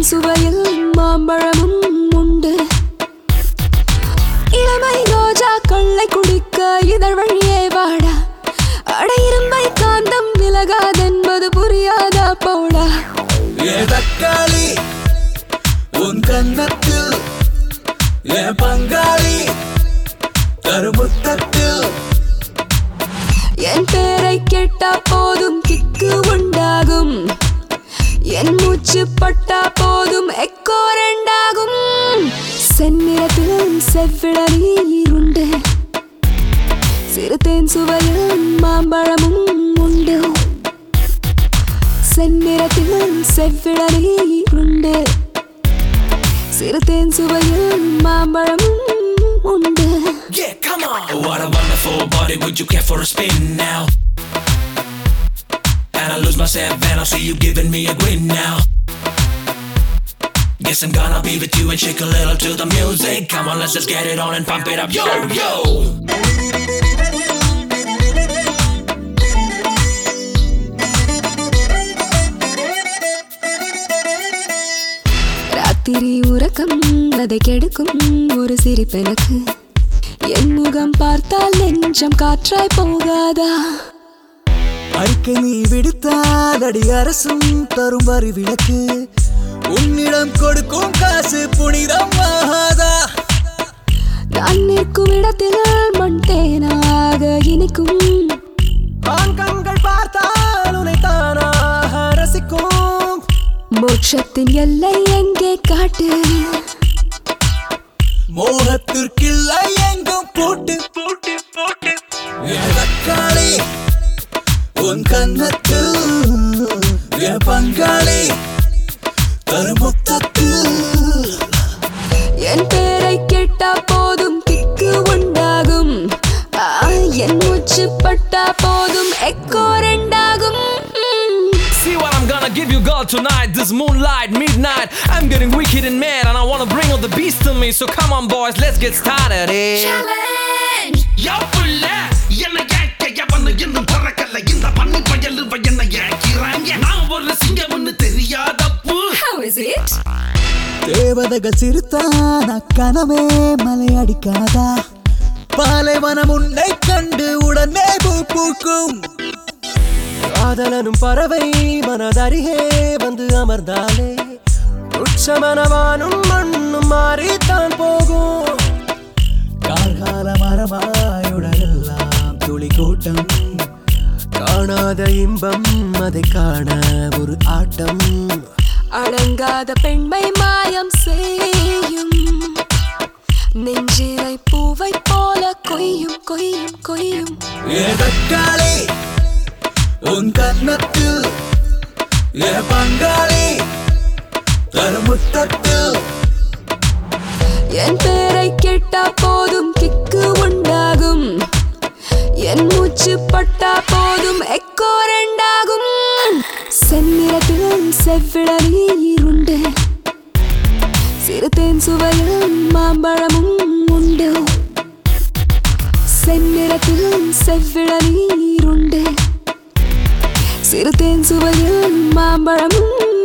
சுவையில் மாம்பழமும் உண்டு இளமை ரோஜா கொள்ளை குடிக்க இதழ் வழியே வாடா அட இரும்பை காந்தம் விலகாதென்பது புரியாதா போடா என் தக்காளி உன் கன்னத்தில் என் பங்காளி கருமுத்தத்தில் என் பேரை கேட்டா போதும் கிக்கு உண்டாகும் என் மூச்சு பட்டா போதும் எக்கோ ரெண்டாகும் செந்நிறத்தில் செவ்விழநீர் உண்டு சிறுதேன் சுவையில் மாம்பழமும் உண்டு செந்நிறத்தில் செவ்விழநீர் உண்டு சிறுதேன் சுவையில் மாம்பழமும் உண்டு Yeah, come on. What a wonderful body, would you care for a spin now? And I lose myself and I see you giving me a grin now. Guess I'm gonna be with you and shake a little to the music. Come on, let's just get it on and pump it up. Yo, yo! ராத்திரி உறக்கம் அதை கெடுக்கும் ஒரு சிரிப்பெனக்கு என் முகம் பார்த்தால் நெஞ்சம் காற்றாய் போகாதா அறிக்கை நீ விடுத்தால் அடி அரசும் தரும் வரி விளக்கு உன்னிடம் கொடுக்கும் காசு புனிதம் ஆகாதா நான் நிற்கும் இடத்தில் மண் தேனாக இனிக்கும் ஆண் கண்கள் பார்த்தால் உன்னை தானாக ரசிக்கும் மோட்சத்தின் எல்லை எங்கே காட்டு மோகத்திற்கில்லை எங்கும் போட்டு போட்டு போட்டு என் தக்காளி உன் கன்னத்தில் என் பங்காளி கருமுத்தத்தில் என் பேரை கேட்டா போதும் கிக்கு உண்டாகும் ஆ, என் மூச்சு பட்டா போதும் எக்கோ ரெண்டாகும் See what I'm gonna give you, girl, tonight. This moonlight, midnight. I'm getting wicked and mad, and I wanna bring all the beast to me. So come on, boys, let's get started. Eh? யாப்புள்ள என்னை ஏக்க எவனு இன்னும் பிறக்கல இந்த பண்ணி பயலு என்னை ஏக்கிறாங்க நான் ஒரு சிங்கம்னு தெரியாதப்பு How is it? தேவதைகள் சிறுத்தான கனவே மலையடிக்காதா பாலைவனம் உன்னை கண்டு உடனே பூ பூக்கும் காதலனும் பறவை மனதருகே வந்து அமர்ந்தாலே உச்சமனவானும் மண்ணும் மாறித்தான் போகும் கார்கால மரமாயுடனெல்லாம் துளி கூட்டம் காணாத இன்பம் அதை காண ஒரு ஆட்டம் அடங்காத பெண்மை மாயம் செய்யும் நெஞ்சிலை பூவை போல கொய்யும் கொய்யும் கொய்யும் ஏ தக்காளி உன் கன்னத்தில் ஏ பங்காளி கருமுத்தத்தில் என் பேரை கேட்டா போதும் கிக்கு உண்டாகும் என் மூச்சு பட்டா போதும் எக்கோ ரெண்டாகும் செந்நிறத்தில் செவ்விழநீர் உண்டு சிறுதேன் சுவையில் மாம்பழமும் உண்டு செந்நிறத்தில் செவ்விழநீர் உண்டு சிறுதேன் சுவையில் மாம்பழமும்